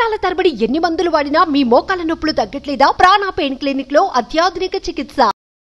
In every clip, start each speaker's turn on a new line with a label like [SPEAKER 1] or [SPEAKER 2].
[SPEAKER 1] సంవత్సరాల తరబడి ఎన్ని మందులు వాడినా మీ మోకాల నొప్పులు తగ్గట్లేదా ప్రాణ పెయిన్ క్లినిక్ లో అత్యాధునిక చికిత్స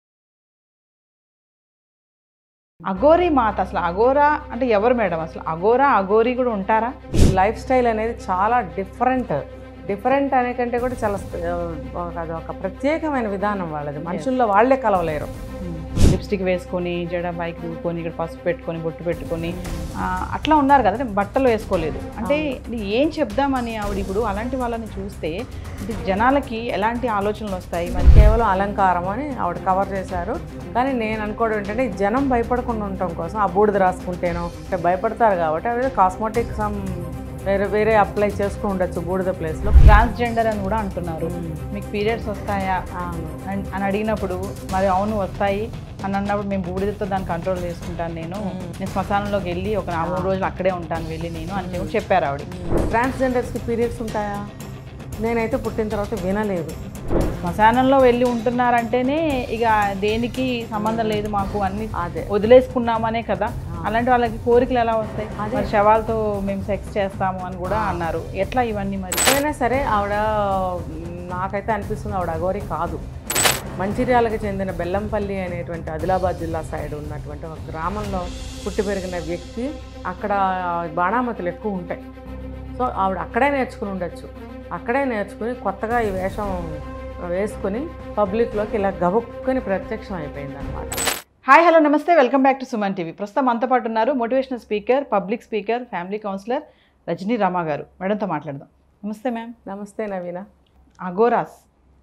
[SPEAKER 2] అఘోరీ మాత అసలు అఘోరా అంటే ఎవరు మేడం అసలు అఘోరా అఘోరీ కూడా ఉంటారా
[SPEAKER 3] లైఫ్ స్టైల్ అనేది చాలా డిఫరెంట్ డిఫరెంట్ అనే కంటే కూడా చాలా ఆ, అది ఒక ప్రత్యేకమైన విధానం వాళ్ళది మనుషుల్లో వాళ్ళే కలవలేరు
[SPEAKER 2] లిప్స్టిక్ వేసుకొని జడ బైక్ దూకొని ఇక్కడ పసుపు పెట్టుకొని బొట్టు పెట్టుకొని ఆ, అట్లా ఉన్నారు కదా అంటే బట్టలు వేసుకోలేదు అంటే ఇది ఏం చెప్దామని ఆవిడ ఇప్పుడు అలాంటి వాళ్ళని చూస్తే ఇది జనాలకి ఎలాంటి ఆలోచనలు వస్తాయి మరి
[SPEAKER 3] కేవలం అలంకారం అని ఆవిడ కవర్ చేశారు కానీ నేను అనుకోవడం ఏంటంటే ఈ జనం భయపడకుండా ఉండటం కోసం ఆ బూడిద రాసుకుంటేనో అంటే భయపడతారు కాబట్టి అవి కాస్మెటిక్ సమ్ వేరే వేరే అప్లై చేసుకుని ఉండొచ్చు బూడిద ప్లేస్లో
[SPEAKER 2] ట్రాన్స్జెండర్ అని కూడా అంటున్నారు మీకు పీరియడ్స్ వస్తాయా అని అని అడిగినప్పుడు మరి అవును వస్తాయి అని అన్నప్పుడు మేము బూడిదతో దాన్ని కంట్రోల్ చేసుకుంటాను నేను నేను శ్మశానంలోకి వెళ్ళి ఒక నాలుగు మూడు రోజులు అక్కడే ఉంటాను వెళ్ళి నేను అని చెప్పి చెప్పారు ఆవిడ
[SPEAKER 3] ట్రాన్స్జెండర్స్కి పీరియడ్స్ ఉంటాయా నేనైతే పుట్టిన తర్వాత వినలేదు
[SPEAKER 2] శ్మశానంలో వెళ్ళి ఉంటున్నారంటేనే ఇక దేనికి సంబంధం లేదు మాకు అన్ని
[SPEAKER 3] అదే
[SPEAKER 2] వదిలేసుకున్నామనే కదా అలాంటి వాళ్ళకి కోరికలు ఎలా వస్తాయి మరి శవాలతో మేము సెక్స్ చేస్తాము అని కూడా అన్నారు ఎట్లా ఇవన్నీ మరి
[SPEAKER 3] అయినా సరే ఆవిడ మ్, నాకైతే అనిపిస్తుంది ఆవిడ అఘోరి కాదు మంచిర్యాలకు చెందిన బెల్లంపల్లి అనేటువంటి ఆదిలాబాద్ జిల్లా సైడ్ ఉన్నటువంటి ఒక గ్రామంలో పుట్టి పెరిగిన వ్యక్తి అక్కడ బాణామతులు ఎక్కువ ఉంటాయి సో ఆవిడ అక్కడే నేర్చుకుని ఉండొచ్చు అక్కడే నేర్చుకుని కొత్తగా ఈ వేషం వేసుకుని పబ్లిక్లోకి ఇలా గబుక్కుని ప్రత్యక్షం అయిపోయింది అనమాట
[SPEAKER 2] hi hello namaste welcome back to Suman TV ప్రస్తుతం మనతో పాటు ఉన్నారు motivational speaker public speaker family counsellor Rajani Rama garu మేడంతో మాట్లాడదాం నమస్తే మ్యామ్
[SPEAKER 3] నమస్తే నవీన
[SPEAKER 2] అగోరాస్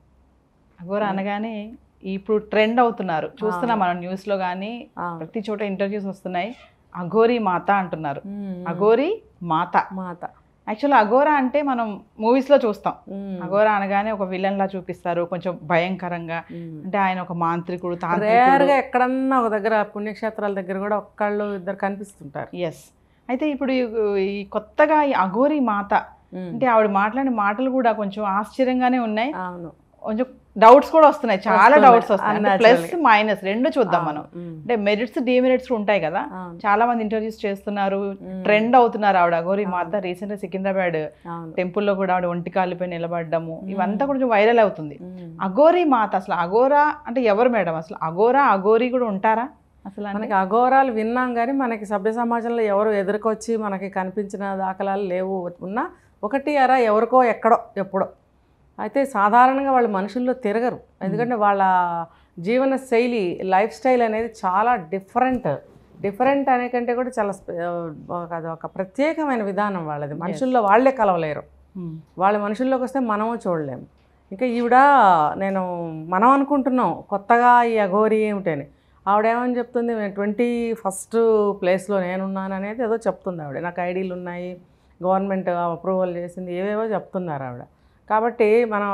[SPEAKER 2] అగోరా అనగానే ఇప్పుడు ట్రెండ్ అవుతున్నారు చూస్తున్నాం మనం న్యూస్లో కానీ
[SPEAKER 3] అవును.
[SPEAKER 2] ప్రతి చోట ఇంటర్వ్యూస్ వస్తున్నాయి అఘోరి మాత అంటున్నారు అఘోరి మాత
[SPEAKER 3] మాత
[SPEAKER 2] యాక్చువల్ అఘోరా అంటే మనం మూవీస్లో చూస్తాం
[SPEAKER 3] మ్.
[SPEAKER 2] అఘోరా అనగానే ఒక విలన్ లా చూపిస్తారు కొంచెం భయంకరంగా
[SPEAKER 3] మ్.
[SPEAKER 2] అంటే ఆయన ఒక మాంత్రికుడు
[SPEAKER 3] రేర్
[SPEAKER 2] తాంత్రికుడు
[SPEAKER 3] గా ఎక్కడన్నా ఒక దగ్గర పుణ్యక్షేత్రాల దగ్గర కూడా ఒక్కళ్ళు ఇద్దరు కనిపిస్తుంటారు
[SPEAKER 2] ఎస్ అయితే ఇప్పుడు ఈ- ఈ కొత్తగా ఈ అఘోరి మాత అంటే ఆవిడ మాట్లాడిన మాటలు కూడా కొంచెం ఆశ్చర్యంగానే ఉన్నాయి
[SPEAKER 3] అవును
[SPEAKER 2] కొంచెం డౌట్స్ కూడా వస్తున్నాయి చాలా
[SPEAKER 3] వస్తున్నాయి.
[SPEAKER 2] డౌట్స్ వస్తున్నాయి ప్లస్
[SPEAKER 3] Unnaturally.
[SPEAKER 2] మైనస్ రెండు చూద్దాం మనం
[SPEAKER 3] మ్.
[SPEAKER 2] అంటే మెరిట్స్ డిమెరిట్స్ ఉంటాయి కదా
[SPEAKER 3] అవును.
[SPEAKER 2] చాలా మంది ఇంటర్వ్యూస్ చేస్తున్నారు ట్రెండ్ అవుతున్నారు ఆవిడ అఘోరి మాత రీసెంట్ గా సికింద్రాబాద్
[SPEAKER 3] అవును
[SPEAKER 2] టెంపుల్లో కూడా ఆవిడ ఒంటి కాళ్ళపై నిలబడ్డము ఇవంతా కొంచెం వైరల్ అవుతుంది
[SPEAKER 3] మ్.
[SPEAKER 2] అఘోరి మాత అసలు అఘోరా అంటే ఎవరు మేడం అసలు అఘోరా అఘోరి కూడా ఉంటారా అసలు అంటే
[SPEAKER 3] మనకి అఘోరాలు విన్నాం కానీ మనకి సభ్య సమాజంలో ఎవరు ఎదుర్కొచ్చి మనకి కనిపించిన దాఖలాలు లేవు ఉన్నా ఒకటి అరా ఎవరికో ఎక్కడో ఎప్పుడో అయితే సాధారణంగా వాళ్ళు మనుషుల్లో తిరగరు ఎందుకంటే వాళ్ళ జీవన శైలి లైఫ్ స్టైల్ అనేది చాలా డిఫరెంట్ డిఫరెంట్ అనే కంటే కూడా చాలా స్పె- ఒక- అది ఒక ప్రత్యేకమైన విధానం వాళ్ళది మనుషుల్లో వాళ్ళే కలవలేరు
[SPEAKER 2] Hmm.
[SPEAKER 3] వాళ్ళ మనుషుల్లోకి వస్తే మనము చూడలేము ఇంకా ఈవిడ నేను మనం అనుకుంటున్నాం కొత్తగా ఈ అఘోరి ఏమిటని ఆవిడ ఏమని చెప్తుంది ట్వంటీ ఫస్ట్ ప్లేస్లో నేనున్నాను అనేది ఏదో చెప్తుంది ఆవిడ నాకు ఐడీలు ఉన్నాయి గవర్నమెంట్ అప్రూవల్ చేసింది ఏవేవో చెప్తున్నారు ఆవిడ కాబట్టి మనం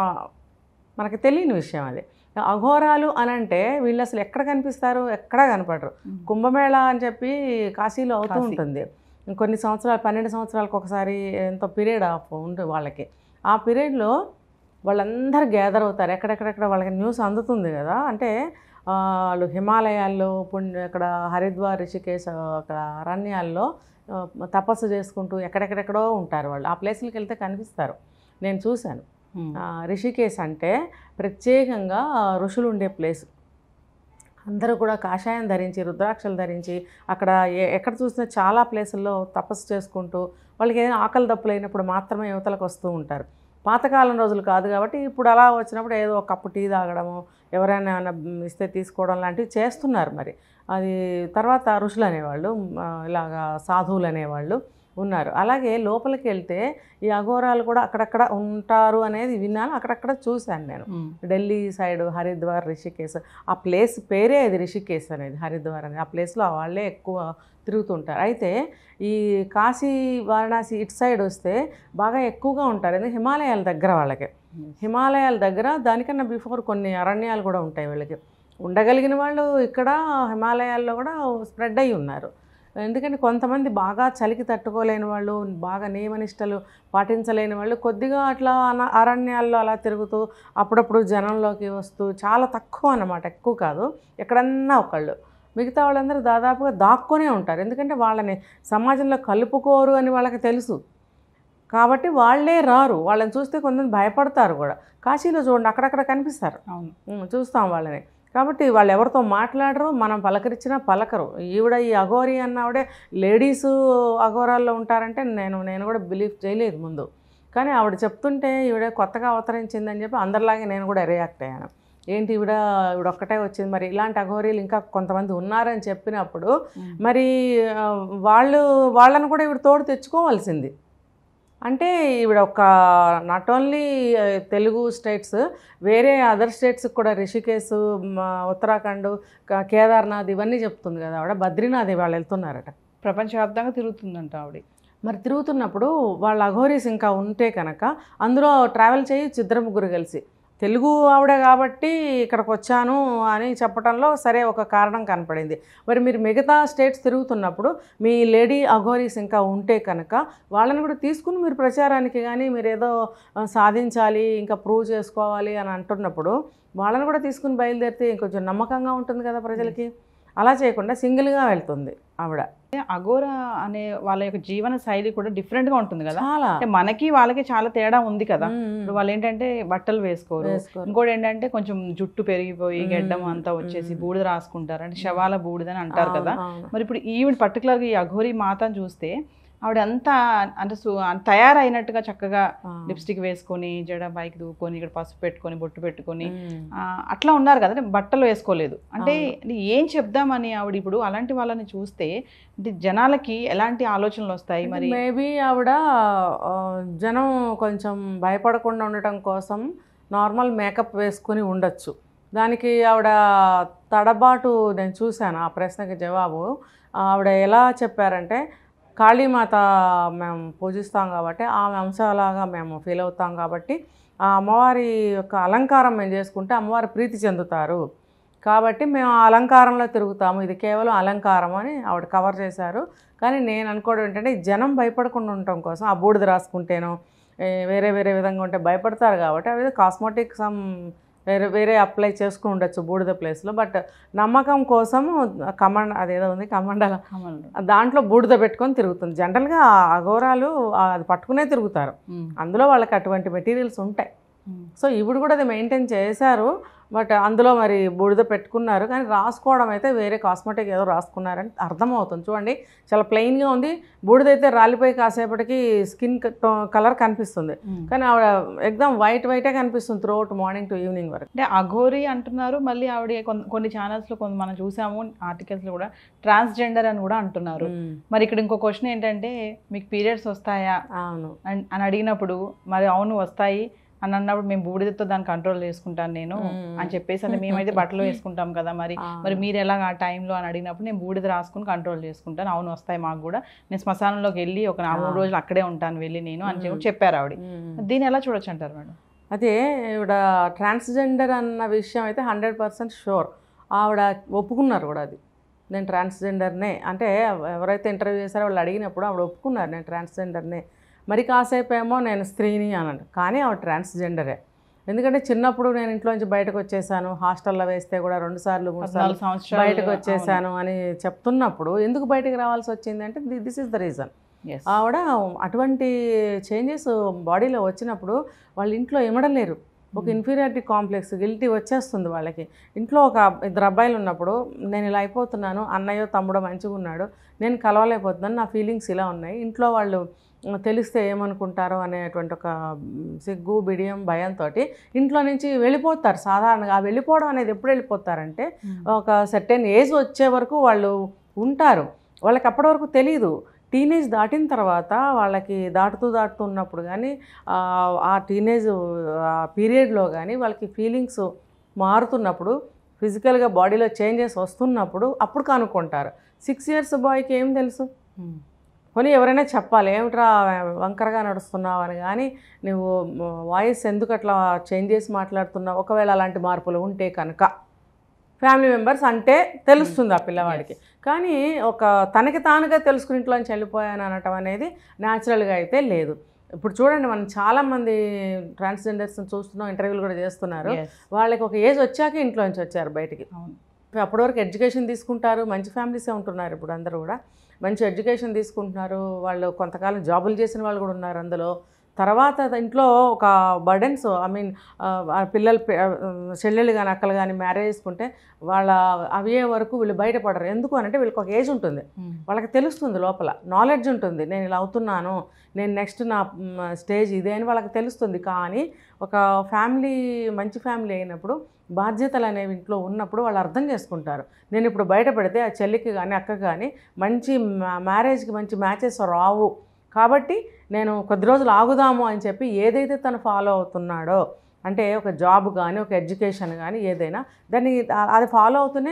[SPEAKER 3] మనకి తెలియని విషయం అది అఘోరాలు అని అంటే వీళ్ళు అసలు ఎక్కడ కనిపిస్తారు ఎక్కడ కనపడరు కుంభమేళ అని చెప్పి కాశీలో అవుతూ
[SPEAKER 2] కాశీ.
[SPEAKER 3] ఉంటుంది కొన్ని సంవత్సరాలు పన్నెండు సంవత్సరాలకు ఒకసారి ఎంతో పీరియడ్ ఆఫ్ ఉంటుంది వాళ్ళకి ఆ పీరియడ్లో వాళ్ళందరూ గ్యాదర్ అవుతారు ఎక్కడెక్కడెక్కడ వాళ్ళకి న్యూస్ అందుతుంది కదా అంటే ఆ, వాళ్ళు హిమాలయాల్లో పుణ్య అక్కడ హరిద్వార్ రిషికేశ్ అక్కడ అరణ్యాల్లో ఆ, తపస్సు చేసుకుంటూ ఎక్కడెక్కడెక్కడో ఉంటారు వాళ్ళు ఆ ప్లేస్లకి వెళ్తే కనిపిస్తారు నేను చూశాను
[SPEAKER 2] Hmm.
[SPEAKER 3] ఆ, రిషికేశ్ అంటే ప్రత్యేకంగా ఋషులు ఉండే ప్లేస్ అందరూ కూడా కాషాయం ధరించి రుద్రాక్షలు ధరించి అక్కడ ఎ- ఎక్కడ చూసినా చాలా ప్లేసుల్లో తపస్సు చేసుకుంటూ వాళ్ళకి ఏదైనా ఆకలి దప్పులు అయినప్పుడు మాత్రమే యువతలకు వస్తూ ఉంటారు పాతకాలం రోజులు కాదు కాబట్టి ఇప్పుడు అలా వచ్చినప్పుడు ఏదో ఒక కప్పు టీ తాగడము ఎవరైనా ఏమైనా ఇస్తే తీసుకోవడం లాంటివి చేస్తున్నారు మరి అది తర్వాత ఋషులు అనేవాళ్ళు ఆ, ఇలాగా సాధువులు అనేవాళ్ళు ఉన్నారు అలాగే లోపలికి వెళ్తే ఈ అఘోరాలు కూడా అక్కడక్కడ ఉంటారు అనేది విన్నాను అక్కడక్కడ చూశాను నేను
[SPEAKER 2] Hmm.
[SPEAKER 3] ఢిల్లీ సైడ్ హరిద్వార్ రిషికేశ్ ఆ ప్లేస్ పేరే అది రిషికేశ్ అనేది హరిద్వార్ అనేది ఆ ప్లేస్లో వాళ్ళే ఎక్కువ తిరుగుతుంటారు అయితే ఈ కాశీ వారణాసి ఇటు సైడ్ వస్తే బాగా ఎక్కువగా ఉంటారు ఎందుకంటే హిమాలయాల దగ్గర వాళ్ళకి హిమాలయాల దగ్గర దానికన్నా బిఫోర్ కొన్ని అరణ్యాలు కూడా ఉంటాయి వీళ్ళకి ఉండగలిగిన వాళ్ళు ఇక్కడ హిమాలయాల్లో కూడా స్ప్రెడ్ అయి ఉన్నారు ఎందుకంటే కొంతమంది బాగా చలికి తట్టుకోలేని వాళ్ళు బాగా నియమనిష్టలు పాటించలేని వాళ్ళు కొద్దిగా అట్లా అన- అరణ్యాల్లో అలా తిరుగుతూ అప్పుడప్పుడు జనంలోకి వస్తూ చాలా తక్కువ అన్నమాట ఎక్కువ కాదు ఎక్కడన్నా ఒకళ్ళు మిగతా వాళ్ళందరూ దాదాపుగా దాక్కొనే ఉంటారు ఎందుకంటే వాళ్ళని సమాజంలో కలుపుకోరు అని వాళ్ళకి తెలుసు కాబట్టి వాళ్ళే రారు వాళ్ళని చూస్తే కొంతమంది భయపడతారు కూడా కాశీలో చూడండి అక్కడక్కడ కనిపిస్తారు
[SPEAKER 2] అవును
[SPEAKER 3] ఉమ్, చూస్తాం వాళ్ళని కాబట్టి వాళ్ళు ఎవరితో మాట్లాడరు మనం పలకరించినా పలకరు ఈవిడ ఈ అఘోరి అన్న ఆవిడే లేడీస్ అఘోరాల్లో ఉంటారంటే నేను నేను కూడా బిలీవ్ చేయలేదు ముందు కానీ ఆవిడ చెప్తుంటే ఈవిడ కొత్తగా అవతరించిందని చెప్పి అందరిలాగే నేను కూడా రియాక్ట్ అయ్యాను ఏంటి ఈవిడ ఈవిడ ఒక్కటే వచ్చింది మరి ఇలాంటి అఘోరీలు ఇంకా కొంతమంది ఉన్నారని చెప్పినప్పుడు మరి ఆ, వాళ్ళు వాళ్ళని కూడా ఈవిడ తోడు తెచ్చుకోవాల్సింది అంటే ఈవిడ ఒక నాట్ ఓన్లీ తెలుగు స్టేట్స్ వేరే అదర్ స్టేట్స్కి కూడా రిషికేశ్ మ, ఉత్తరాఖండ్ క- కేదార్నాథ్ ఇవన్నీ చెప్తుంది కదా ఆవిడ బద్రీనాథ్ వాళ్ళు వెళ్తున్నారట
[SPEAKER 2] ప్రపంచవ్యాప్తంగా తిరుగుతుందంట ఆవిడ
[SPEAKER 3] మరి తిరుగుతున్నప్పుడు వాళ్ళ అఘోరీస్ ఇంకా ఉంటే కనుక అందులో ట్రావెల్ చేయొచ్చు ఇద్దరు ముగ్గురు కలిసి తెలుగు ఆవిడే కాబట్టి ఇక్కడికి వచ్చాను అని చెప్పడంలో సరే ఒక కారణం కనపడింది మరి మీరు మిగతా స్టేట్స్ తిరుగుతున్నప్పుడు మీ లేడీ అఘోరీస్ ఇంకా ఉంటే కనుక వాళ్ళని కూడా తీసుకుని మీరు ప్రచారానికి కానీ మీరు ఏదో ఆ, సాధించాలి ఇంకా ప్రూవ్ చేసుకోవాలి అని అంటున్నప్పుడు వాళ్ళని కూడా తీసుకుని బయలుదేరితే ఇంకొంచెం నమ్మకంగా ఉంటుంది కదా ప్రజలకి అలా చేయకుండా సింగిల్గా వెళ్తుంది ఆవిడ
[SPEAKER 2] అఘోరా అనే వాళ్ళ యొక్క జీవన శైలి కూడా different గా ఉంటుంది కదా
[SPEAKER 3] చాలా
[SPEAKER 2] అంటే మనకి వాళ్ళకి చాలా తేడా ఉంది కదా
[SPEAKER 3] మ్మ్.
[SPEAKER 2] ఇప్పుడు వాళ్ళు ఏంటంటే బట్టలు వేసుకోరు
[SPEAKER 3] వేసుకోరు.
[SPEAKER 2] ఇంకోటి ఏంటంటే కొంచెం జుట్టు పెరిగిపోయి
[SPEAKER 3] మ్మ్.
[SPEAKER 2] గెడ్డం అంతా వచ్చేసి
[SPEAKER 3] మ్మ్.
[SPEAKER 2] బూడిద రాసుకుంటారు అంటే శవాల బూడిద అని అంటారు కదా
[SPEAKER 3] అవును, అవును.
[SPEAKER 2] మరి ఇప్పుడు ఈవిడ పర్టికులర్గా ఈ అఘోరి మాతను చూస్తే ఆవిడ అంతా అంటే సు- తయారైనట్టుగా చక్కగా
[SPEAKER 3] ఆ.
[SPEAKER 2] లిప్స్టిక్ వేసుకొని జడ పైకి దూకొని ఇక్కడ పసుపు పెట్టుకొని బొట్టు పెట్టుకొని
[SPEAKER 3] మ్మ్.
[SPEAKER 2] ఆ, అట్లా ఉన్నారు కదా అంటే బట్టలు వేసుకోలేదు అంటే
[SPEAKER 3] అవును.
[SPEAKER 2] ఇది ఏం చెప్దామని ఆవిడ ఇప్పుడు అలాంటి వాళ్ళని చూస్తే అంటే జనాలకి ఎలాంటి ఆలోచనలు వస్తాయి మరి
[SPEAKER 3] మేబీ ఆవిడ ఆ, జనం కొంచెం భయపడకుండా ఉండటం కోసం నార్మల్ మేకప్ వేసుకుని ఉండొచ్చు దానికి ఆవిడ తడబాటు నేను చూశాను ఆ ప్రశ్నకి జవాబు ఆవిడ ఎలా చెప్పారంటే కాళీమాత మేము పూజిస్తాం కాబట్టి ఆమె అంశాలాగా మేము ఫీల్ అవుతాం కాబట్టి ఆ అమ్మవారి యొక్క అలంకారం మేము చేసుకుంటే అమ్మవారి ప్రీతి చెందుతారు కాబట్టి మేము ఆ అలంకారంలో తిరుగుతాము ఇది కేవలం అలంకారం అని ఆవిడ కవర్ చేశారు కానీ నేను అనుకోవడం ఏంటంటే ఈ జనం భయపడకుండా ఉండటం కోసం ఆ బూడిద రాసుకుంటేనో ఏ, వేరే వేరే విధంగా ఉంటే భయపడతారు కాబట్టి అవి కాస్మెటిక్ సమ్ వేరే వేరే అప్లై చేసుకుని ఉండొచ్చు బూడిద ప్లేస్లో బట్ నమ్మకం కోసము కమండ అదేదో ఉంది కమండల
[SPEAKER 2] కమలు.
[SPEAKER 3] దాంట్లో బూడిద పెట్టుకొని తిరుగుతుంది జనరల్గా ఆ అఘోరాలు ఆ అది పట్టుకునే తిరుగుతారు
[SPEAKER 2] ఉమ్,
[SPEAKER 3] అందులో వాళ్ళకి అటువంటి మెటీరియల్స్ ఉంటాయి
[SPEAKER 2] ఉమ్.
[SPEAKER 3] సో ఇప్పుడు కూడా అది మెయింటైన్ చేశారు బట్ అందులో మరి బూడిద పెట్టుకున్నారు కానీ రాసుకోవడం అయితే వేరే కాస్మెటిక్ ఏదో రాసుకున్నారని అర్థమవుతుంది చూడండి చాలా ప్లెయిన్గా ఉంది బూడిద అయితే రాలిపోయి కాసేపటికి స్కిన్ కలర్ కనిపిస్తుంది
[SPEAKER 2] ఉమ్.
[SPEAKER 3] కానీ ఆవిడ ఎగ్జామ్ వైట్ వైటే కనిపిస్తుంది throughout morning to evening వరకు
[SPEAKER 2] అంటే అఘోరి అంటున్నారు మళ్ళీ ఆవిడ కొన్- కొన్ని ఛానల్స్లో కొంత మనం చూసాము ఆర్టికల్స్లో కూడా ట్రాన్స్జెండర్ అని కూడా అంటున్నారు మరి ఇక్కడ ఇంకో క్వశ్చన్ ఏంటంటే మీకు పీరియడ్స్ వస్తాయా
[SPEAKER 3] అవును
[SPEAKER 2] అన్- అని అడిగినప్పుడు మరి అవును వస్తాయి అని అన్నప్పుడు మేము బూడిదతో దాన్ని కంట్రోల్ చేసుకుంటాను నేను
[SPEAKER 3] మ్మ్.
[SPEAKER 2] అని చెప్పేసి అంటే మేమైతే బట్టలు వేసుకుంటాం కదా మరి
[SPEAKER 3] ఆ.
[SPEAKER 2] మరి మీరు ఎలా ఆ టైంలో అని అడిగినప్పుడు నేను బూడిద రాసుకుని కంట్రోల్ చేసుకుంటాను అవును వస్తాయి మాకు కూడా నేను శ్మశానంలోకి వెళ్ళి ఒక నా మూడు రోజులు అక్కడే ఉంటాను వెళ్ళి నేను అని చెప్పి చెప్పారు ఆవిడ
[SPEAKER 3] మ్మ్.
[SPEAKER 2] దీన్ని ఎలా చూడొచ్చు అంటారు మేడం
[SPEAKER 3] అదే ఈవిడ ట్రాన్స్జెండర్ అన్న విషయం అయితే హండ్రెడ్ పర్సెంట్ షూర్ ఆవిడ ఒప్పుకున్నారు కూడా అది నేను ట్రాన్స్జెండర్నే అంటే ఎవరైతే ఇంటర్వ్యూ చేశారో వాళ్ళు అడిగినప్పుడు ఆవిడ ఒప్పుకున్నారు నేను ట్రాన్స్జెండర్నే మరి కాసేపు ఏమో నేను స్త్రీని అనంట కానీ ఆవిడ ట్రాన్స్జెండరే ఎందుకంటే చిన్నప్పుడు నేను ఇంట్లోంచి బయటకు వచ్చేసాను హాస్టల్లో వేస్తే కూడా రెండు సార్లు మూడు సార్లు
[SPEAKER 2] పద్నాలుగు సంవత్సరాలు
[SPEAKER 3] బయటకు వచ్చేసాను అని చెప్తున్నప్పుడు ఎందుకు బయటకు రావాల్సి వచ్చింది అంటే this is the reason
[SPEAKER 2] Yes.
[SPEAKER 3] ఆవిడ అటువంటి చేంజెస్ బాడీలో వచ్చినప్పుడు వాళ్ళ ఇంట్లో ఇమడలేరు ఒక ఇన్ఫీరియారిటీ కాంప్లెక్స్ గిల్టీ వచ్చేస్తుంది వాళ్ళకి ఇంట్లో ఒక ఇద్దరు అబ్బాయిలు ఉన్నప్పుడు నేను ఇలా అయిపోతున్నాను అన్నయ్యో తమ్ముడో మంచిగా ఉన్నాడు నేను కలవలేకపోతున్నాను నా ఫీలింగ్స్ ఇలా ఉన్నాయి ఇంట్లో వాళ్ళు ఉమ్, తెలిస్తే ఏమనుకుంటారో అనేటువంటి ఒక ఉమ్, సిగ్గు బిడియం భయంతో ఇంట్లో నుంచి వెళ్ళిపోతారు సాధారణంగా ఆ వెళ్ళిపోవడం అనేది ఎప్పుడు వెళ్ళిపోతారంటే ఒక సర్టెన్ ఏజ్ వచ్చే వరకు వాళ్ళు ఉంటారు వాళ్ళకి అప్పటి వరకు తెలియదు టీనేజ్ దాటిన తర్వాత వాళ్ళకి దాటుతూ దాటుతూ ఉన్నప్పుడు కానీ ఆ, ఆ టీనేజ్ పీరియడ్లో కానీ వాళ్ళకి ఫీలింగ్స్ మారుతున్నప్పుడు ఫిజికల్గా బాడీలో చేంజెస్ వస్తున్నప్పుడు అప్పుడు కనుక్కుంటారు సిక్స్ ఇయర్స్ బాయ్కి ఏం తెలుసు
[SPEAKER 2] ఉమ్.
[SPEAKER 3] పోనీ ఎవరైనా చెప్పాలి ఏమిట్రా వంకరగా నడుస్తున్నావు అని కానీ నువ్వు వాయిస్ ఎందుకు అట్లా చేంజ్ చేసి మాట్లాడుతున్నావు ఒకవేళ అలాంటి మార్పులు ఉంటే కనుక ఫ్యామిలీ మెంబర్స్ అంటే తెలుస్తుంది ఆ పిల్లవాడికి కానీ ఒక తనకి తానుగా తెలుసుకుని ఇంట్లోంచి వెళ్ళిపోయాను అనటం అనేది న్యాచురల్గా అయితే లేదు ఇప్పుడు చూడండి మనం చాలామంది ట్రాన్స్జెండర్స్ చూస్తున్నాం ఇంటర్వ్యూలు కూడా చేస్తున్నారు
[SPEAKER 2] Yes.
[SPEAKER 3] వాళ్ళకి ఒక ఏజ్ వచ్చాక ఇంట్లోంచి వచ్చారు బయటికి
[SPEAKER 2] అవును
[SPEAKER 3] అప్పటి వరకు ఎడ్యుకేషన్ తీసుకుంటారు మంచి ఫ్యామిలీసే ఉంటున్నారు ఇప్పుడు అందరూ కూడా మంచి ఎడ్యుకేషన్ తీసుకుంటున్నారు వాళ్ళు కొంతకాలం జాబులు చేసిన వాళ్ళు కూడా ఉన్నారు అందులో తర్వాత ఇంట్లో ఒక బర్డెన్స్ ఐ మీన్ పిల్లలు పి- ఆ, చెల్లెళ్ళు కానీ అక్కలు కానీ మ్యారేజ్ చేసుకుంటే వాళ్ళ అవే వరకు వీళ్ళు బయటపడరు ఎందుకు అంటే వీళ్ళకి ఒక ఏజ్ ఉంటుంది వాళ్ళకి తెలుస్తుంది లోపల నాలెడ్జ్ ఉంటుంది నేను ఇలా అవుతున్నాను నేను నెక్స్ట్ నా స్టేజ్ ఇదే అని వాళ్ళకి తెలుస్తుంది కానీ ఒక ఫ్యామిలీ మంచి ఫ్యామిలీ అయినప్పుడు బాధ్యతలు అనేవి ఇంట్లో ఉన్నప్పుడు వాళ్ళు అర్థం చేసుకుంటారు నేను ఇప్పుడు బయట పెడితే ఆ చెల్లికి కానీ అక్కకి కానీ మంచి మ్యారేజ్కి మంచి మ్యాచెస్ రావు కాబట్టి నేను కొద్ది రోజులు ఆగుదాము అని చెప్పి ఏదైతే తను ఫాలో అవుతున్నాడో అంటే ఒక జాబ్ కానీ ఒక ఎడ్యుకేషన్ కానీ ఏదైనా దాన్ని ఆ- అది ఫాలో అవుతూనే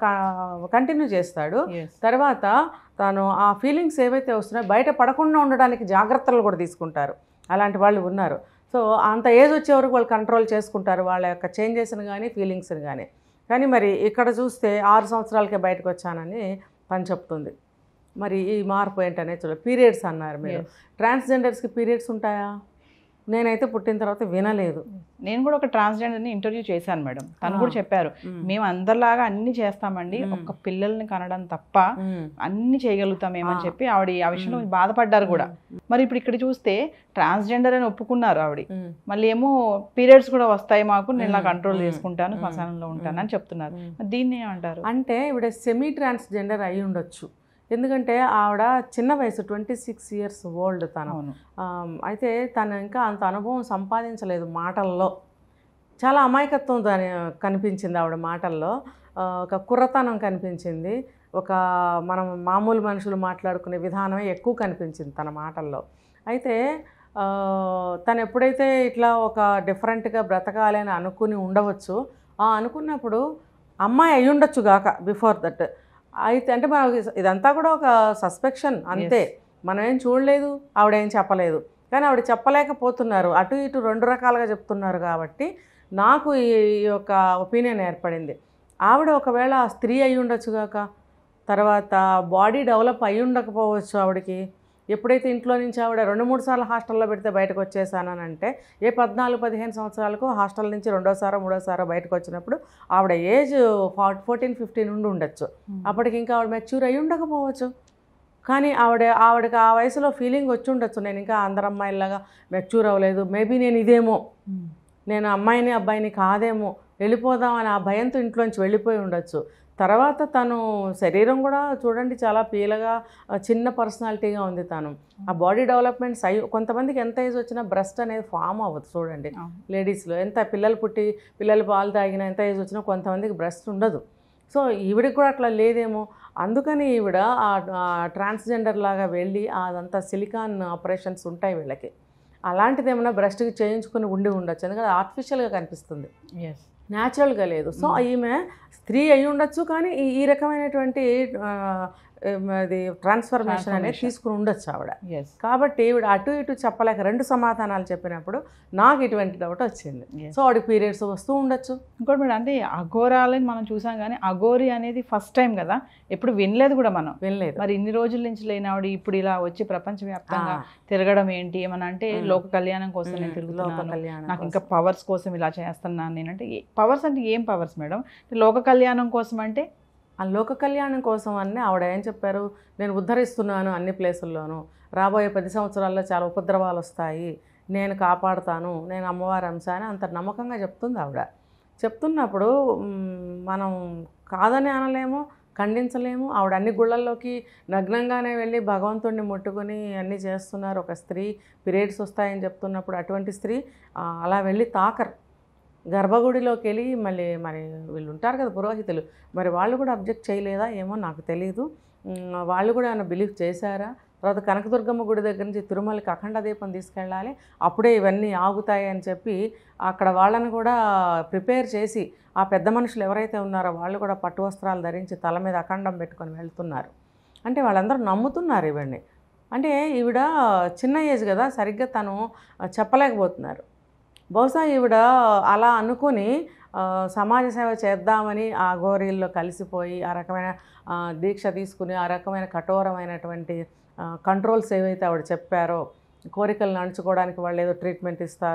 [SPEAKER 3] కంటిన్యూ చేస్తాడు
[SPEAKER 2] ఎస్
[SPEAKER 3] తర్వాత తను ఆ ఫీలింగ్స్ ఏవైతే వస్తున్నాయో బయట పడకుండా ఉండడానికి జాగ్రత్తలు కూడా తీసుకుంటారు అలాంటి వాళ్ళు ఉన్నారు సో అంత ఏజ్ వచ్చే వరకు వాళ్ళు కంట్రోల్ చేసుకుంటారు వాళ్ళ యొక్క చేంజెస్ని కానీ ఫీలింగ్స్ని కానీ కానీ మరి ఇక్కడ చూస్తే ఆరు సంవత్సరాలకే బయటకు వచ్చానని తను చెప్తుంది మరి ఈ మార్పు ఏంటనే చూడ పీరియడ్స్ అన్నారు మీరు
[SPEAKER 2] Yes.
[SPEAKER 3] ట్రాన్స్జెండర్స్కి పీరియడ్స్ ఉంటాయా నేనైతే పుట్టిన తర్వాత వినలేదు
[SPEAKER 2] నేను కూడా ఒక ట్రాన్స్జెండర్ని ఇంటర్వ్యూ చేశాను మేడం తను కూడా చెప్పారు మేము అందరిలాగా అన్ని చేస్తామండి ఒక్క పిల్లల్ని కనడం తప్ప
[SPEAKER 3] మ్మ్.
[SPEAKER 2] అన్ని చేయగలుగుతాం ఏమని చెప్పి ఆవిడ ఆ విషయంలో బాధపడ్డారు కూడా మరి ఇప్పుడు ఇక్కడ చూస్తే ట్రాన్స్జెండర్ అని ఒప్పుకున్నారు ఆవిడ
[SPEAKER 3] మ్మ్.
[SPEAKER 2] మళ్ళీ ఏమో పీరియడ్స్ కూడా వస్తాయి మాకు నేను ఇలా కంట్రోల్ చేసుకుంటాను శ్మశానంలో ఉంటాను అని చెప్తున్నారు మరి దీన్ని ఏమంటారు
[SPEAKER 3] అంటే ఇవిడ సెమీ ట్రాన్స్జెండర్ అయి ఉండొచ్చు ఎందుకంటే ఆవిడ చిన్న వయసు ట్వంటీ సిక్స్ ఇయర్స్ ఓల్డ్ తను
[SPEAKER 2] అవును
[SPEAKER 3] ఆమ్, అయితే తను ఇంకా అంత అనుభవం సంపాదించలేదు మాటల్లో చాలా అమాయకత్వం దాని కనిపించింది ఆవిడ మాటల్లో ఆ, ఒక కుర్రతనం కనిపించింది ఒక మనం మామూలు మనుషులు మాట్లాడుకునే విధానమే ఎక్కువ కనిపించింది తన మాటల్లో అయితే ఆ, తను ఎప్పుడైతే ఇట్లా ఒక డిఫరెంట్గా బ్రతకాలి అని అనుకుని ఉండవచ్చు ఆ అనుకున్నప్పుడు అమ్మాయి అయి ఉండొచ్చు గాక బిఫోర్ దట్ అయితే అంటే మన ఇదంతా కూడా ఒక సస్పెక్షన్ అంతే మనం ఏం చూడలేదు ఆవిడ ఏం చెప్పలేదు కానీ ఆవిడ చెప్పలేకపోతున్నారు అటు ఇటు రెండు రకాలుగా చెప్తున్నారు కాబట్టి నాకు ఈ ఈ యొక్క ఒపీనియన్ ఏర్పడింది ఆవిడ ఒకవేళ స్త్రీ అయి ఉండొచ్చు గాక తర్వాత బాడీ డెవలప్ అయి ఉండకపోవచ్చు ఆవిడకి ఎప్పుడైతే ఇంట్లో నుంచి ఆవిడ రెండు మూడు సార్లు హాస్టల్లో పెడితే బయటకు వచ్చేసానని అంటే ఏ పద్నాలుగు పదిహేను సంవత్సరాలకు హాస్టల్ నుంచి రెండోసారో మూడోసారో బయటకు వచ్చినప్పుడు ఆవిడ ఏజ్ ఫోర్టీన్ ఫిఫ్టీన్ ఉండి ఉండొచ్చు అప్పటికి ఇంకా ఆవిడ మెచ్యూర్ అయి ఉండకపోవచ్చు కానీ ఆవిడ ఆవిడకి ఆ వయసులో ఫీలింగ్ వచ్చి ఉండొచ్చు నేను ఇంకా అందరు అమ్మాయిలాగా మెచ్యూర్ అవ్వలేదు మేబీ నేను ఇదేమో నేను అమ్మాయిని అబ్బాయిని కాదేమో వెళ్ళిపోదాం అని ఆ భయంతో ఇంట్లోంచి వెళ్ళిపోయి ఉండొచ్చు తర్వాత తను శరీరం కూడా చూడండి చాలా పీలగా ఆ, చిన్న పర్సనాలిటీగా ఉంది తను ఆ బాడీ డెవలప్మెంట్ సై కొంతమందికి ఎంత ఏజ్ వచ్చినా బ్రెస్ట్ అనేది ఫామ్ అవ్వదు చూడండి
[SPEAKER 2] అవును. లేడీస్లో
[SPEAKER 3] లేడీస్లో ఎంత పిల్లలు పుట్టి పిల్లలు పాలు తాగిన ఎంత ఏజ్ వచ్చినా కొంతమందికి బ్రెస్ట్ ఉండదు సో ఈవిడికి కూడా అట్లా లేదేమో అందుకని ఈవిడ ట్రాన్స్జెండర్ లాగా వెళ్ళి అదంతా సిలికాన్ ఆపరేషన్స్ ఉంటాయి వీళ్ళకి అలాంటిది ఏమైనా బ్రెస్ట్కి చేయించుకుని ఉండి ఉండొచ్చు ఎందుకంటే ఆర్టిఫిషియల్గా కనిపిస్తుంది
[SPEAKER 2] ఎస్
[SPEAKER 3] న్యాచురల్గా లేదు సో ఈమె స్త్రీ అయి ఉండొచ్చు కానీ ఈ ఈ రకమైనటువంటి ఆ, ఏం అది ట్రాన్స్ఫర్మేషన్ అనేది
[SPEAKER 2] Transformation.
[SPEAKER 3] తీసుకుని ఉండొచ్చు ఆవిడ
[SPEAKER 2] ఎస్
[SPEAKER 3] కాబట్టి ఈవిడ అటు ఇటు చెప్పలేక రెండు సమాధానాలు చెప్పినప్పుడు నాకు ఇటువంటి డౌట్ వచ్చింది
[SPEAKER 2] Yes.
[SPEAKER 3] సో ఆవిడకి పీరియడ్స్ వస్తూ ఉండొచ్చు
[SPEAKER 2] ఇంకోటి మేడం అంటే అఘోరాలని మనం చూసాం కానీ అఘోరి అనేది ఫస్ట్ టైం కదా ఎప్పుడు వినలేదు కూడా మనం
[SPEAKER 3] వినలేదు
[SPEAKER 2] మరి ఇన్ని రోజుల నుంచి లేని ఆవిడ ఇప్పుడు ఇలా వచ్చి ప్రపంచవ్యాప్తంగా
[SPEAKER 3] ఆ.
[SPEAKER 2] తిరగడం ఏంటి ఏమన్నా అంటే
[SPEAKER 3] మ్మ్.
[SPEAKER 2] లోక కళ్యాణం కోసం నేను
[SPEAKER 3] లోక
[SPEAKER 2] తిరుగుతున్నాను
[SPEAKER 3] కళ్యాణం
[SPEAKER 2] నాకు
[SPEAKER 3] కోసం.
[SPEAKER 2] ఇంకా పవర్స్ కోసం ఇలా చేస్తున్నాను నేనంటే పవర్స్ అంటే ఏం పవర్స్ మేడం లోక కళ్యాణం కోసం అంటే
[SPEAKER 3] ఆ లోక కళ్యాణం కోసం అని ఆవిడ ఏం చెప్పారు నేను ఉద్ధరిస్తున్నాను అన్ని ప్లేసుల్లోనూ రాబోయే పది సంవత్సరాల్లో చాలా ఉపద్రవాలు వస్తాయి నేను కాపాడుతాను నేను అమ్మవారి అంశ అని అంత నమ్మకంగా చెప్తుంది ఆవిడ చెప్తున్నప్పుడు మ్, మనం కాదని అనలేము ఖండించలేము ఆవిడ అన్ని గుళ్ళల్లోకి నగ్నంగానే వెళ్ళి భగవంతుడిని ముట్టుకొని అన్నీ చేస్తున్నారు ఒక స్త్రీ పీరియడ్స్ వస్తాయని చెప్తున్నప్పుడు అటువంటి స్త్రీ ఆ, అలా వెళ్ళి తాకరు గర్భగుడిలోకి వెళ్ళి మళ్ళీ మరి వీళ్ళు ఉంటారు కదా పురోహితులు మరి వాళ్ళు కూడా అబ్జెక్ట్ చేయలేదా ఏమో నాకు తెలియదు ఉమ్, వాళ్ళు కూడా ఏమైనా బిలీవ్ చేశారా తర్వాత కనకదుర్గమ్మ గుడి దగ్గర నుంచి తిరుమలకి అఖండ దీపం తీసుకెళ్ళాలి అప్పుడే ఇవన్నీ ఆగుతాయి అని చెప్పి అక్కడ వాళ్ళని కూడా ప్రిపేర్ చేసి ఆ పెద్ద మనుషులు ఎవరైతే ఉన్నారో వాళ్ళు కూడా పట్టు వస్త్రాలు ధరించి తల మీద అఖండం పెట్టుకొని వెళ్తున్నారు అంటే వాళ్ళందరూ నమ్ముతున్నారు ఇవన్నీ అంటే ఈవిడ చిన్న ఏజ్ కదా సరిగ్గా తను చెప్పలేకపోతున్నారు బహుశా ఈవిడ అలా అనుకుని ఆ, సమాజ సేవ చేద్దామని ఆ గోరీల్లో కలిసిపోయి ఆ రకమైన ఆ, దీక్ష తీసుకుని ఆ రకమైన కఠోరమైనటువంటి కంట్రోల్స్ ఏవైతే ఆవిడ చెప్పారో కోరికలు నడుచుకోవడానికి వాళ్ళు ఏదో ట్రీట్మెంట్ ఇస్తారు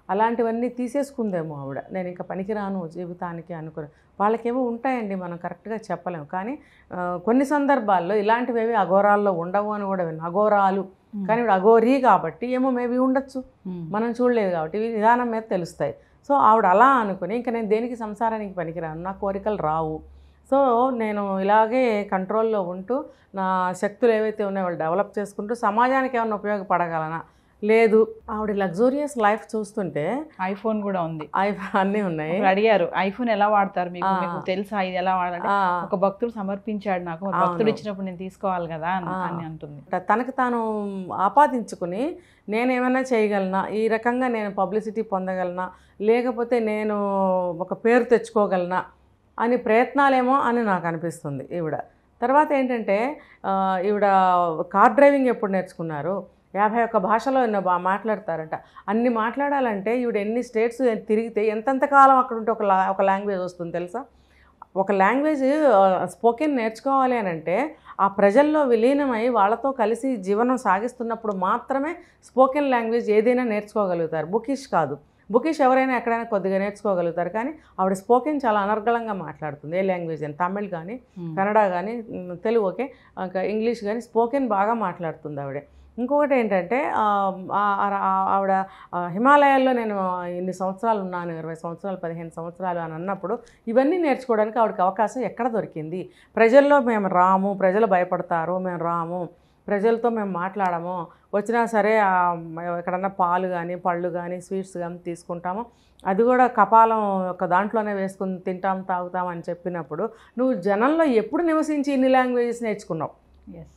[SPEAKER 3] అలాంటివన్నీ తీసేసుకుందేమో ఆవిడ నేను ఇంకా పనికిరాను జీవితానికి అనుకుని వాళ్ళకేమో ఉంటాయండి మనం కరెక్ట్గా చెప్పలేము కానీ ఆ, కొన్ని సందర్భాల్లో ఇలాంటివి అఘోరాల్లో ఉండవు అని కూడా విన్నాను అఘోరాలు కానీ ఇప్పుడు అఘోరీ కాబట్టి ఏమో మేబీ ఉండొచ్చు మనం చూడలేదు కాబట్టి ఇవి విధానం మీద తెలుస్తాయి సో ఆవిడ అలా అనుకుని ఇంకా నేను దేనికి సంసారానికి పనికిరాను నా కోరికలు రావు సో నేను ఇలాగే కంట్రోల్లో ఉంటూ నా శక్తులు ఏవైతే ఉన్నాయో వాళ్ళు డెవలప్ చేసుకుంటూ సమాజానికి ఏమైనా ఉపయోగపడగలనా లేదు ఆవిడ లగ్జూరియస్ లైఫ్ చూస్తుంటే
[SPEAKER 2] ఐఫోన్ కూడా ఉంది
[SPEAKER 3] అవి అన్నీ ఉన్నాయి
[SPEAKER 2] ఇప్పుడు అడిగారు ఐఫోన్ ఎలా వాడతారు మీకు
[SPEAKER 3] ఆ.
[SPEAKER 2] మీకు తెలుసా ఇది ఎలా వాడాలంటే
[SPEAKER 3] ఆ,
[SPEAKER 2] ఒక భక్తుడు సమర్పించాడు నాకు మరి
[SPEAKER 3] అవును.
[SPEAKER 2] భక్తుడు ఇచ్చినప్పుడు నేను తీసుకోవాలి కదా అని
[SPEAKER 3] ఆ.
[SPEAKER 2] అని అంటుంది
[SPEAKER 3] తనకు తాను ఆపాదించుకుని నేనేమైనా చేయగలనా ఈ రకంగా నేను పబ్లిసిటీ పొందగలనా లేకపోతే నేను ఒక పేరు తెచ్చుకోగలనా అని ప్రయత్నాలేమో అని నాకు అనిపిస్తుంది ఈవిడ తర్వాత ఏంటంటే ఆ, ఈవిడ కార్ డ్రైవింగ్ ఎప్పుడు నేర్చుకున్నారు యాభై ఒక్క భాషలో ఎన్నో బాగా మాట్లాడతారంట అన్ని మాట్లాడాలంటే ఈవిడ ఎన్ని స్టేట్స్ తిరిగితే ఎంతెంత కాలం అక్కడ ఉంటే ఒక లా ఒక లాంగ్వేజ్ వస్తుంది తెలుసా ఒక లాంగ్వేజ్ స్పోకెన్ నేర్చుకోవాలి అని అంటే ఆ ప్రజల్లో విలీనమై వాళ్ళతో కలిసి జీవనం సాగిస్తున్నప్పుడు మాత్రమే స్పోకెన్ లాంగ్వేజ్ ఏదైనా నేర్చుకోగలుగుతారు బుకిష్ కాదు బుకిష్ ఎవరైనా ఎక్కడైనా కొద్దిగా నేర్చుకోగలుగుతారు కానీ ఆవిడ స్పోకెన్ చాలా అనర్గళంగా మాట్లాడుతుంది ఏ లాంగ్వేజ్ అని తమిళ్ కానీ కన్నడ కానీ మ్, తెలుగు ఓకే ఇంకా ఇంగ్లీష్ కానీ స్పోకెన్ బాగా మాట్లాడుతుంది ఆవిడ ఇంకొకటి ఏంటంటే ఆ, ఆ- ఆ- ఆవిడ ఆ, హిమాలయాల్లో నేను ఇన్ని సంవత్సరాలు ఉన్నాను ఇరవై సంవత్సరాలు పదిహేను సంవత్సరాలు అని అన్నప్పుడు ఇవన్నీ నేర్చుకోవడానికి ఆవిడకి అవకాశం ఎక్కడ దొరికింది ప్రజల్లో మేము రాము ప్రజలు భయపడతారు మేము రాము ప్రజలతో మేము మాట్లాడము వచ్చినా సరే ఆ, ఎక్కడన్నా పాలు కానీ పళ్ళు కానీ స్వీట్స్ కానీ తీసుకుంటాము అది కూడా కపాలం ఒక దాంట్లోనే వేసుకుని తింటాం తాగుతాం అని చెప్పినప్పుడు నువ్వు జనంలో ఎప్పుడు నివసించి ఇన్ని లాంగ్వేజెస్ నేర్చుకున్నావు
[SPEAKER 2] ఎస్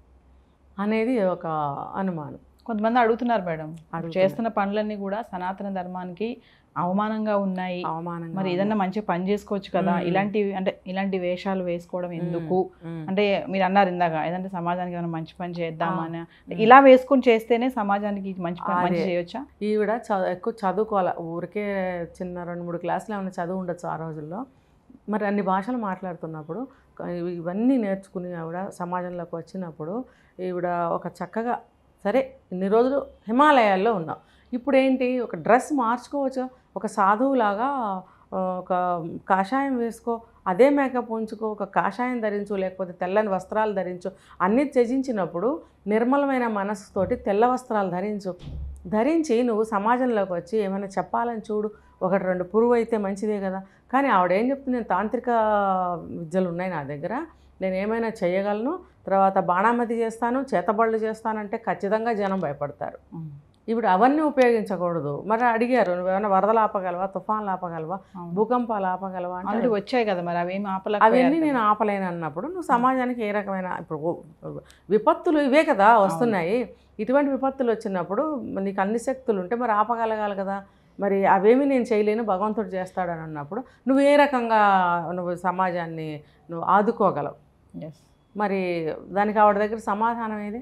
[SPEAKER 3] అనేది ఒక అనుమానం
[SPEAKER 2] కొంతమంది అడుగుతున్నారు మేడం
[SPEAKER 3] అడుగుతున్నారు.
[SPEAKER 2] చేస్తున్న పనులన్నీ కూడా సనాతన ధర్మానికి అవమానంగా ఉన్నాయి
[SPEAKER 3] అవమానంగా
[SPEAKER 2] మరి ఏదన్నా మంచిగా పని చేసుకోవచ్చు కదా
[SPEAKER 3] మ్మ్.
[SPEAKER 2] ఇలాంటి అంటే ఇలాంటి వేషాలు వేసుకోవడం ఎందుకు
[SPEAKER 3] ఉమ్.
[SPEAKER 2] అంటే మీరు అన్నారు ఇందాక ఏదంటే సమాజానికి ఏమైనా మంచి పని చేద్దామని ఇలా వేసుకొని చేస్తేనే సమాజానికి మంచి పని మంచి
[SPEAKER 3] అదే.
[SPEAKER 2] చేయొచ్చా
[SPEAKER 3] ఈవిడ చ ఎక్కువ చదువుకోవాలి ఊరికే చిన్న రెండు మూడు క్లాసులు ఏమైనా చదువు ఉండొచ్చు ఆ రోజుల్లో మరి అన్ని భాషలు మాట్లాడుతున్నప్పుడు క- ఇవి- ఇవన్నీ నేర్చుకుని ఆవిడ సమాజంలోకి వచ్చినప్పుడు ఈవిడ ఒక చక్కగా సరే ఇన్ని రోజులు హిమాలయాల్లో ఉన్నాం ఇప్పుడు ఏంటి ఒక డ్రెస్ మార్చుకోవచ్చు ఒక సాధువులాగా ఆ, ఒక కాషాయం వేసుకో అదే మేకప్ ఉంచుకో ఒక కాషాయం ధరించు లేకపోతే తెల్లని వస్త్రాలు ధరించు అన్నీ త్యజించినప్పుడు నిర్మలమైన మనసుతోటి తెల్ల వస్త్రాలు ధరించు ధరించి నువ్వు సమాజంలోకి వచ్చి ఏమైనా చెప్పాలని చూడు ఒకటి రెండు పురుగు అయితే మంచిదే కదా కానీ ఆవిడ ఏం చెప్తుంది నేను తాంత్రిక విద్యలు ఉన్నాయి నా దగ్గర నేను ఏమైనా చేయగలను తర్వాత బాణామతి చేస్తాను చేతబళ్ళు చేస్తానంటే ఖచ్చితంగా జనం భయపడతారు ఇప్పుడు అవన్నీ ఉపయోగించకూడదు మరి అడిగారు నువ్వేమైనా వరదలు ఆపగలవా తుఫాన్లు ఆపగలవా
[SPEAKER 2] అవును.
[SPEAKER 3] భూకంపాలు ఆపగలవా అంటే
[SPEAKER 2] ఆల్రెడీ వచ్చాయి కదా మరి అవేమి
[SPEAKER 3] అవన్నీ
[SPEAKER 2] ఆపలేకపోయారు
[SPEAKER 3] నేను ఆపలేను అన్నప్పుడు నువ్వు సమాజానికి ఏ రకమైన ఇప్పుడు ఓ- విపత్తులు ఇవే కదా వస్తున్నాయి ఇటువంటి విపత్తులు వచ్చినప్పుడు నీకు అన్ని శక్తులు ఉంటే మరి ఆపగలగాలి కదా మరి అవేమి నేను చేయలేను భగవంతుడు చేస్తాడని అన్నప్పుడు నువ్వు ఏ రకంగా నువ్వు సమాజాన్ని నువ్వు ఆదుకోగలవు
[SPEAKER 2] Yes.
[SPEAKER 3] మరి దానికి ఆవిడ దగ్గర సమాధానం ఏది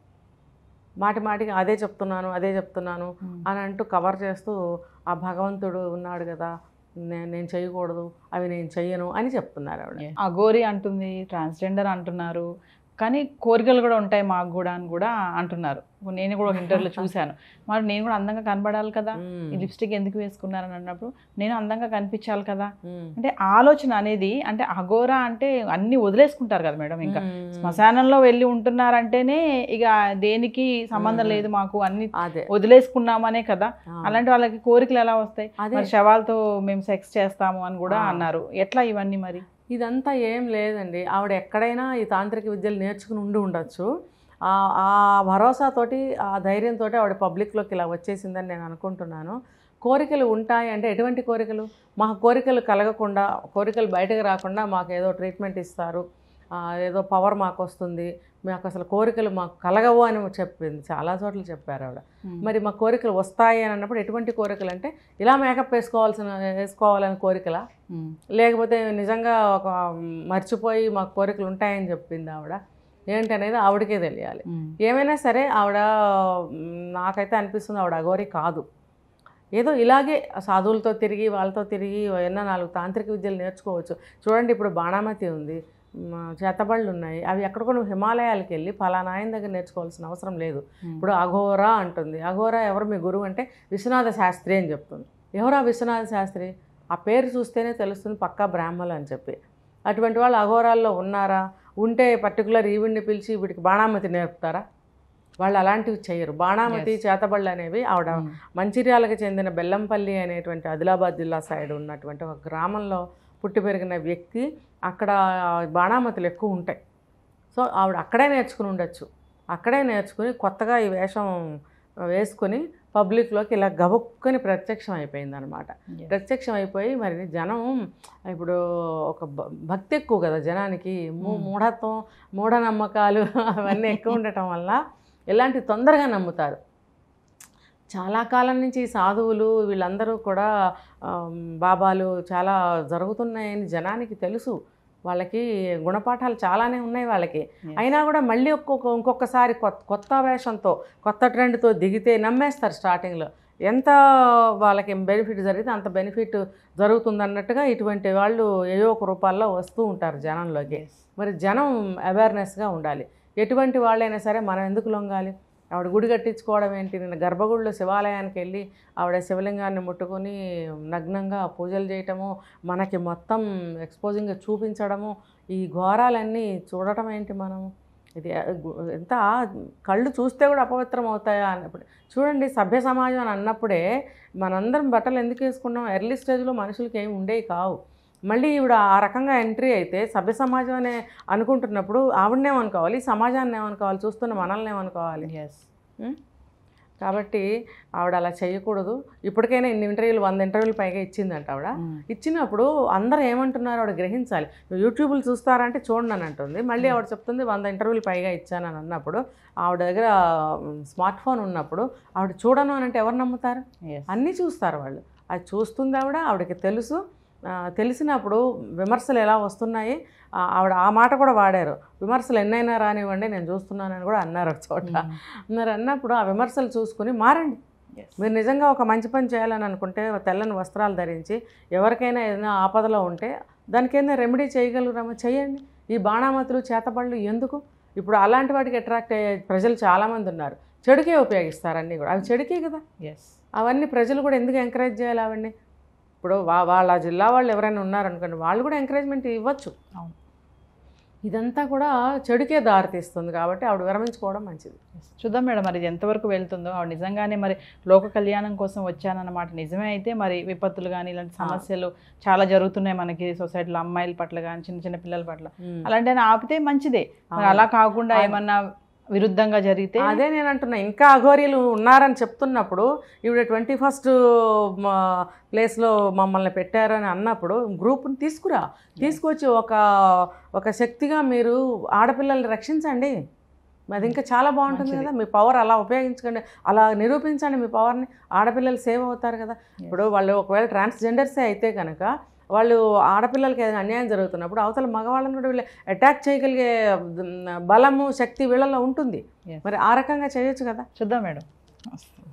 [SPEAKER 3] మాటి మాటికి అదే చెప్తున్నాను అదే చెప్తున్నాను
[SPEAKER 2] Hmm.
[SPEAKER 3] అని అంటూ కవర్ చేస్తూ ఆ భగవంతుడు ఉన్నాడు కదా నేను నేను చేయకూడదు అవి నేను చెయ్యను అని చెప్తున్నారు ఆవిడ
[SPEAKER 2] అఘోరి అంటుంది ట్రాన్స్జెండర్ అంటున్నారు కానీ కోరికలు కూడా ఉంటాయి మాకు కూడా అని కూడా అంటున్నారు నేను కూడా ఒక ఇంటర్వ్యూలో చూశాను మరి నేను కూడా అందంగా కనబడాలి కదా
[SPEAKER 3] మ్మ్.
[SPEAKER 2] ఈ లిప్స్టిక్ ఎందుకు వేసుకున్నారని అన్నప్పుడు నేను అందంగా కనిపించాలి కదా
[SPEAKER 3] మ్మ్.
[SPEAKER 2] అంటే ఆలోచన అనేది అంటే అఘోరా అంటే అన్ని వదిలేసుకుంటారు కదా మేడం ఇంకా
[SPEAKER 3] మ్మ్.
[SPEAKER 2] శ్మశానంలో వెళ్ళి ఉంటున్నారంటేనే ఇక దేనికి సంబంధం
[SPEAKER 3] మ్మ్.
[SPEAKER 2] లేదు మాకు అన్ని
[SPEAKER 3] అదే
[SPEAKER 2] వదిలేసుకున్నామనే కదా
[SPEAKER 3] ఆ.
[SPEAKER 2] అలాంటి వాళ్ళకి కోరికలు ఎలా వస్తాయి
[SPEAKER 3] అదే
[SPEAKER 2] మరి శవాలతో మేము సెక్స్ చేస్తాము అని కూడా
[SPEAKER 3] ఆ.
[SPEAKER 2] అన్నారు ఎట్లా ఇవన్నీ మరి
[SPEAKER 3] ఇదంతా ఏం లేదండి ఆవిడ ఎక్కడైనా ఈ తాంత్రిక విద్యలు నేర్చుకుని ఉండి ఉండొచ్చు ఆ ఆ భరోసాతోటి ఆ ధైర్యంతో ఆవిడ పబ్లిక్లోకి ఇలా వచ్చేసిందని నేను అనుకుంటున్నాను కోరికలు ఉంటాయి అంటే ఎటువంటి కోరికలు మా కోరికలు కలగకుండా కోరికలు బయటకు రాకుండా మాకు ఏదో ట్రీట్మెంట్ ఇస్తారు ఆ, ఏదో పవర్ మాకు వస్తుంది మాకు అసలు కోరికలు మాకు కలగవు అని చెప్పింది చాలా చోట్ల చెప్పారు ఆవిడ మరి మా కోరికలు వస్తాయి అని అన్నప్పుడు ఎటువంటి కోరికలు అంటే ఇలా మేకప్ వేసుకోవాల్సిన వేసుకోవాలని కోరికలా
[SPEAKER 2] మ్మ్.
[SPEAKER 3] లేకపోతే నిజంగా ఒక మర్చిపోయి మాకు కోరికలు ఉంటాయని చెప్పింది ఆవిడ ఏంటనేది ఆవిడకే తెలియాలి
[SPEAKER 2] మ్మ్.
[SPEAKER 3] ఏమైనా సరే ఆవిడ మ్, నాకైతే అనిపిస్తుంది ఆవిడ అఘోరి కాదు ఏదో ఇలాగే సాధువులతో తిరిగి వాళ్ళతో తిరిగి ఎన్నో నాలుగు తాంత్రిక విద్యలు నేర్చుకోవచ్చు చూడండి ఇప్పుడు బాణామతి ఉంది మ, చేతబళ్ళు ఉన్నాయి అవి ఎక్కడికో నువ్వు హిమాలయాలకు వెళ్ళి ఫలానా ఆయన దగ్గర నేర్చుకోవాల్సిన అవసరం లేదు ఇప్పుడు అఘోరా అంటుంది అఘోరా ఎవరు మీ గురువు అంటే విశ్వనాథ శాస్త్రి అని చెప్తుంది ఎవరా విశ్వనాథ శాస్త్రి ఆ పేరు చూస్తేనే తెలుస్తుంది పక్కా బ్రాహ్మలు అని చెప్పి అటువంటి వాళ్ళు అఘోరాల్లో ఉన్నారా ఉంటే పర్టికులర్ ఈవిడ్ని పిలిచి వీటికి బాణామతి నేర్పుతారా వాళ్ళు అలాంటివి చేయరు బాణామతి చేతబళ్ళు అనేవి ఆవిడ మంచిర్యాలకు చెందిన బెల్లంపల్లి అనేటువంటి ఆదిలాబాద్ జిల్లా సైడ్ ఉన్నటువంటి ఒక గ్రామంలో పుట్టి పెరిగిన వ్యక్తి అక్కడ బాణామతులు ఎక్కువ ఉంటాయి సో ఆవిడ అక్కడే నేర్చుకుని ఉండొచ్చు అక్కడే నేర్చుకుని కొత్తగా ఈ వేషం వేసుకొని పబ్లిక్లోకి ఇలా గబుక్కుని ప్రత్యక్షం అయిపోయింది అనమాట
[SPEAKER 2] Yes.
[SPEAKER 3] ప్రత్యక్షం అయిపోయి మరి జనం ఇప్పుడు ఒక భ- భక్తి ఎక్కువ కదా జనానికి మూ- మూఢత్వం మూఢనమ్మకాలు అవన్నీ ఎక్కువ ఉండటం వల్ల ఇలాంటి తొందరగా నమ్ముతారు చాలా కాలం నుంచి ఈ సాధువులు వీళ్ళందరూ కూడా ఆమ్, బాబాలు చాలా జరుగుతున్నాయని జనానికి తెలుసు వాళ్ళకి గుణపాఠాలు చాలానే ఉన్నాయి వాళ్ళకి అయినా కూడా మళ్ళీ ఒక్కొక్క ఇంకొకసారి కొత్త కొత్త వేషంతో కొత్త ట్రెండ్తో దిగితే నమ్మేస్తారు స్టార్టింగ్లో ఎంత వాళ్ళకి బెనిఫిట్ జరిగితే అంత బెనిఫిట్ జరుగుతుంది అన్నట్టుగా ఇటువంటి వాళ్ళు ఏదో ఒక రూపాల్లో వస్తూ ఉంటారు జనంలోకి మరి జనం అవేర్నెస్గా ఉండాలి ఎటువంటి వాళ్ళైనా సరే మనం ఎందుకు లొంగాలి ఆవిడ గుడి కట్టించుకోవడం ఏంటి నేను గర్భగుడిలో శివాలయానికి వెళ్ళి ఆవిడ శివలింగాన్ని ముట్టుకొని నగ్నంగా పూజలు చేయటము మనకి మొత్తం ఎక్స్పోజింగ్గా చూపించడము ఈ ఘోరాలన్నీ చూడటం ఏంటి మనము ఇది ఆ, గు- ఎంత కళ్ళు చూస్తే కూడా అపవిత్రం అవుతాయా అన్నప్పుడు చూడండి సభ్య సమాజం అని అన్నప్పుడే మనందరం బట్టలు ఎందుకు వేసుకున్నాం ఎర్లీ స్టేజ్లో మనుషులకి ఏమి ఉండేవి కావు మళ్ళీ ఈవిడ ఆ రకంగా ఎంట్రీ అయితే సభ్య సమాజం అనే అనుకుంటున్నప్పుడు ఆవిడనేమనుకోవాలి ఈ సమాజాన్ని ఏమనుకోవాలి చూస్తున్న మనల్ని ఏమనుకోవాలి
[SPEAKER 2] ఎస్
[SPEAKER 3] ఉం? కాబట్టి ఆవిడ అలా చేయకూడదు ఇప్పటికైనా ఇన్ని ఇంటర్వ్యూలు వంద ఇంటర్వ్యూలు పైగా ఇచ్చిందంట ఆవిడ ఇచ్చినప్పుడు అందరూ ఏమంటున్నారు ఆవిడ గ్రహించాలి నువ్వు యూట్యూబ్లు చూస్తారంటే చూడండి అని అంటుంది మళ్ళీ ఆవిడ చెప్తుంది వంద ఇంటర్వ్యూలు పైగా ఇచ్చానని అన్నప్పుడు ఆవిడ దగ్గర స్మార్ట్ ఫోన్ ఉన్నప్పుడు ఆవిడ చూడను అని అంటే ఎవరు నమ్ముతారు
[SPEAKER 2] ఎస్
[SPEAKER 3] అన్నీ చూస్తారు వాళ్ళు అది చూస్తుంది ఆవిడ ఆవిడకి తెలుసు ఆ, తెలిసినప్పుడు విమర్శలు ఎలా వస్తున్నాయి ఆ, ఆవిడ ఆ మాట కూడా వాడారు విమర్శలు ఎన్నైనా రానివ్వండి నేను చూస్తున్నానని కూడా అన్నారు ఒక చోట మరి అన్నప్పుడు ఆ విమర్శలు చూసుకుని మారండి మీరు నిజంగా ఒక మంచి పని చేయాలని అనుకుంటే ఒక తెల్లని వస్త్రాలు ధరించి ఎవరికైనా ఏదైనా ఆపదలో ఉంటే దానికి ఏదైనా రెమెడీ చేయగలరామో చేయండి ఈ బాణామతులు చేతబళ్ళు ఎందుకు ఇప్పుడు అలాంటి వాటికి అట్రాక్ట్ అయ్యే ప్రజలు చాలామంది ఉన్నారు చెడుకే ఉపయోగిస్తారు అన్నీ కూడా అవి చెడుకే కదా
[SPEAKER 2] ఎస్
[SPEAKER 3] అవన్నీ ప్రజలు కూడా ఎందుకు ఎంకరేజ్ చేయాలి అవన్నీ ఇప్పుడు వా వాళ్ళ జిల్లా వాళ్ళు ఎవరైనా ఉన్నారనుకోండి వాళ్ళు కూడా ఎంకరేజ్మెంట్ ఇవ్వచ్చు
[SPEAKER 2] అవును.
[SPEAKER 3] ఇదంతా కూడా చెడుకే దారితీస్తుంది కాబట్టి ఆవిడ విరమించుకోవడం మంచిది
[SPEAKER 2] చూద్దాం మేడం మరి ఇది ఎంతవరకు వెళ్తుందో ఆవిడ నిజంగానే మరి లోక కళ్యాణం కోసం వచ్చానన్నమాట నిజమే అయితే మరి విపత్తులు కానీ ఇలాంటి సమస్యలు చాలా జరుగుతున్నాయి మనకి సొసైటీలో అమ్మాయిల పట్ల కానీ చిన్న చిన్న పిల్లల పట్ల అలాంటి ఆపితే మంచిదే మరి అలా కాకుండా ఏమన్నా విరుద్ధంగా జరిగితే
[SPEAKER 3] అదే నేను అంటున్నా ఇంకా అఘోరీలు ఉన్నారని చెప్తున్నప్పుడు ఈవిడ ట్వంటీ ఫస్ట్ ప్లేస్లో మమ్మల్ని పెట్టారని అన్నప్పుడు గ్రూప్ని తీసుకురా తీసుకొచ్చి ఒక ఒక శక్తిగా మీరు ఆడపిల్లల్ని రక్షించండి అది ఇంకా చాలా బాగుంటుంది కదా మీ పవర్ అలా ఉపయోగించకండి అలా నిరూపించండి మీ పవర్ని ఆడపిల్లలు సేవ్ అవుతారు కదా ఇప్పుడు వాళ్ళు ఒకవేళ ట్రాన్స్జెండర్సే అయితే కనుక వాళ్ళు ఆడపిల్లలకి ఏదైనా అన్యాయం జరుగుతున్నప్పుడు అవతల మగవాళ్ళని కూడా వీళ్ళు అటాక్ చేయగలిగే ఉమ్, బలము శక్తి వీళ్ళలో ఉంటుంది
[SPEAKER 2] Yes.
[SPEAKER 3] మరి ఆ రకంగా చేయొచ్చు కదా
[SPEAKER 2] చూద్దాం మేడం